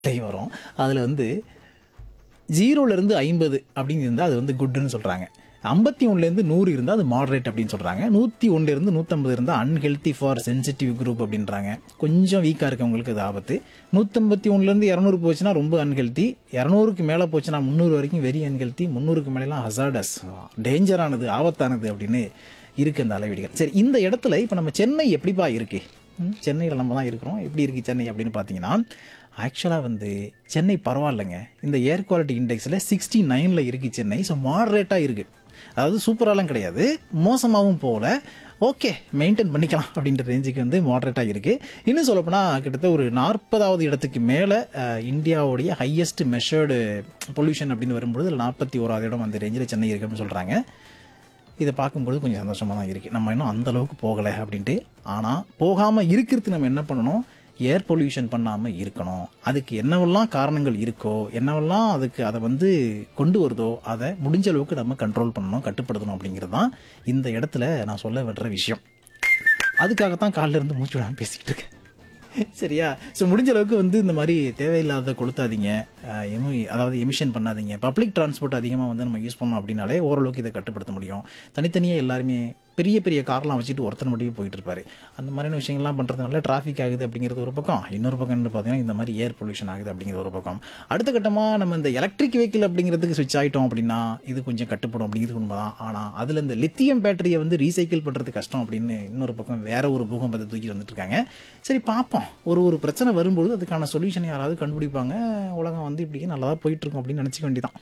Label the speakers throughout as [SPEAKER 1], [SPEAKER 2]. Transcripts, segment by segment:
[SPEAKER 1] வரும் அதில் வந்து ஜீரோலேருந்து ஐம்பது அப்படின்னு இருந்தால் அது வந்து குட்னு சொல்கிறாங்க ஐம்பத்தி ஒன்றுலேருந்து நூறு இருந்தால் அது மாடரேட் அப்படின்னு சொல்கிறாங்க நூற்றி ஒன்றுலேருந்து நூற்றம்பது இருந்தால் அன்ஹெல்த்தி ஃபார் சென்சிட்டிவ் குரூப் அப்படின்றாங்க கொஞ்சம் வீக்காக இருக்கவங்களுக்கு அது ஆபத்து நூற்றம்பத்தி ஒன்றுலேருந்து இரநூறு போச்சுன்னா ரொம்ப அன்ஹெல்த்தி இரநூறுக்கு மேலே போச்சுன்னா முந்நூறு வரைக்கும் வெரி அன்ஹெல்த்தி முந்நூறுக்கு மேலேலாம் ஹசார்டஸ் டேஞ்சரானது ஆபத்தானது அப்படின்னு இருக்குது அந்த அளவீடுகள் சரி இந்த இடத்துல இப்போ நம்ம சென்னை எப்படிப்பா இருக்குது சென்னையில் நம்ம தான் இருக்கிறோம் எப்படி இருக்குது சென்னை அப்படின்னு பார்த்தீங்கன்னா ஆக்சுவலாக வந்து சென்னை பரவாயில்லைங்க இந்த ஏர் குவாலிட்டி இண்டெக்ஸில் சிக்ஸ்டி நைனில் இருக்குது சென்னை ஸோ மாடரேட்டாக இருக்குது அதாவது சூப்பராலாம் கிடையாது மோசமாகவும் போகல ஓகே மெயின்டைன் பண்ணிக்கலாம் அப்படின்ற ரேஞ்சுக்கு வந்து மாடரேட்டாக இருக்குது இன்னும் சொல்லப்போனால் கிட்டத்தட்ட ஒரு நாற்பதாவது இடத்துக்கு மேலே இந்தியாவுடைய ஹையஸ்ட் மெஷர்டு பொல்யூஷன் அப்படின்னு வரும்பொழுது அதில் நாற்பத்தி ஓராவது இடம் அந்த ரேஞ்சில் சென்னை இருக்குது அப்படின்னு சொல்கிறாங்க இதை பார்க்கும்போது கொஞ்சம் சந்தோஷமாக தான் இருக்குது நம்ம இன்னும் அந்த அளவுக்கு போகலை அப்படின்ட்டு ஆனால் போகாமல் இருக்கிறதுக்கு நம்ம என்ன பண்ணணும் ஏர் பொல்யூஷன் பண்ணாமல் இருக்கணும் அதுக்கு என்னவெல்லாம் காரணங்கள் இருக்கோ என்னவெல்லாம் அதுக்கு அதை வந்து கொண்டு வருதோ அதை முடிஞ்ச அளவுக்கு நம்ம கண்ட்ரோல் பண்ணணும் கட்டுப்படுத்தணும் அப்படிங்கிறது தான் இந்த இடத்துல நான் சொல்ல வர்ற விஷயம் அதுக்காகத்தான் காலைல இருந்து மூச்சு விடாமல் பேசிக்கிட்டு இருக்கேன் சரியா ஸோ முடிஞ்ச அளவுக்கு வந்து இந்த மாதிரி தேவையில்லாத கொளுத்தாதீங்க அஹ், எமி அதாவது எமிஷன் பண்ணாதீங்க பப்ளிக் டிரான்ஸ்போர்ட் அதிகமாக வந்து நம்ம யூஸ் பண்ணோம் அப்படின்னாலே ஓரளவுக்கு இதை கட்டுப்படுத்த முடியும் தனித்தனியாக எல்லாருமே பெரிய பெரிய கார்லாம் வச்சுட்டு ஒருத்தர் மட்டும் போயிட்டு இருப்பாரு அந்த மாதிரியான விஷயங்கள்லாம் பண்ணுறதுனால டிராஃபிக் ஆகுது அப்படிங்கிறது ஒரு பக்கம் இன்னொரு பக்கம் என்ன பார்த்தீங்கன்னா இந்த மாதிரி ஏர் பொல்யூஷன் ஆகுது அப்படிங்கிறது ஒரு பக்கம் அடுத்த கட்டமாக நம்ம இந்த எலக்ட்ரிக் வெஹிக்கிள் அப்படிங்கிறதுக்கு ஸ்விட்ச் ஆகிட்டோம் அப்படின்னா இது கொஞ்சம் கட்டுப்படும் அப்படிங்கிறது உண்மைதான் ஆனால் அதில் இந்த லித்தியம் பேட்டரியை வந்து ரீசைக்கிள் பண்ணுறது கஷ்டம் அப்படின்னு இன்னொரு பக்கம் வேற ஒரு பூகம்பத்தை தூக்கிட்டு வந்துட்டு இருக்காங்க சரி பார்ப்போம் ஒரு ஒரு பிரச்சனை வரும்போது அதுக்கான சொல்யூஷன் யாராவது கண்டுபிடிப்பாங்க உலகம் வந்து இப்படியே நல்லா போயிட்டு இருக்கும் அப்படின்னு நினச்சிக்க வேண்டியதான்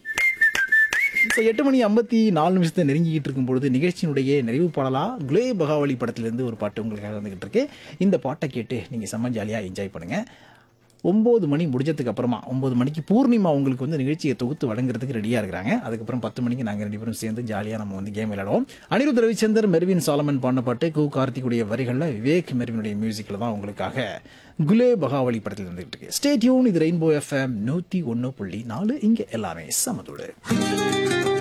[SPEAKER 1] ஸோ எட்டு மணி ஐம்பத்தி நாலு நிமிஷத்தை நெருங்கிக்கிட்டு இருக்கும் பொழுது நிகழ்ச்சியினுடைய நிறைவு பாடலா குலே பகாவலி படத்திலிருந்து ஒரு பாட்டு உங்களுக்காக வந்துகிட்டு இருக்கு இந்த பாட்டை கேட்டு நீங்கள் செம்ம ஜாலியாக என்ஜாய் பண்ணுங்கள் ஒம்பது மணி முடிஞ்சதுக்கு அப்புறமா ஒம்பது மணிக்கு பூர்ணிமா உங்களுக்கு வந்து நிகழ்ச்சியை தொகுத்து வழங்குறதுக்கு ரெடியாக இருக்கிறாங்க அதுக்கப்புறம் பத்து மணிக்கு நாங்கள் ரெண்டு பேரும் சேர்ந்து ஜாலியாக நம்ம வந்து கேம் விளையாடுவோம் அனிருத் ரவிச்சந்தர் மெர்வின் சாலமன் பாடின பாட்டு கு கார்த்திக்குடைய வரிகளில் விவேக் மெர்வினுடைய மியூசிக்கில் தான் உங்களுக்காக குலே பகாவலி படத்தில் வந்துகிட்டு இருக்கு ஸ்டே டியூன் இது ரெயின்போ எஃப்எம் நூற்றி ஒன்று புள்ளி நாலு இங்கே எல்லாமே சமதோடு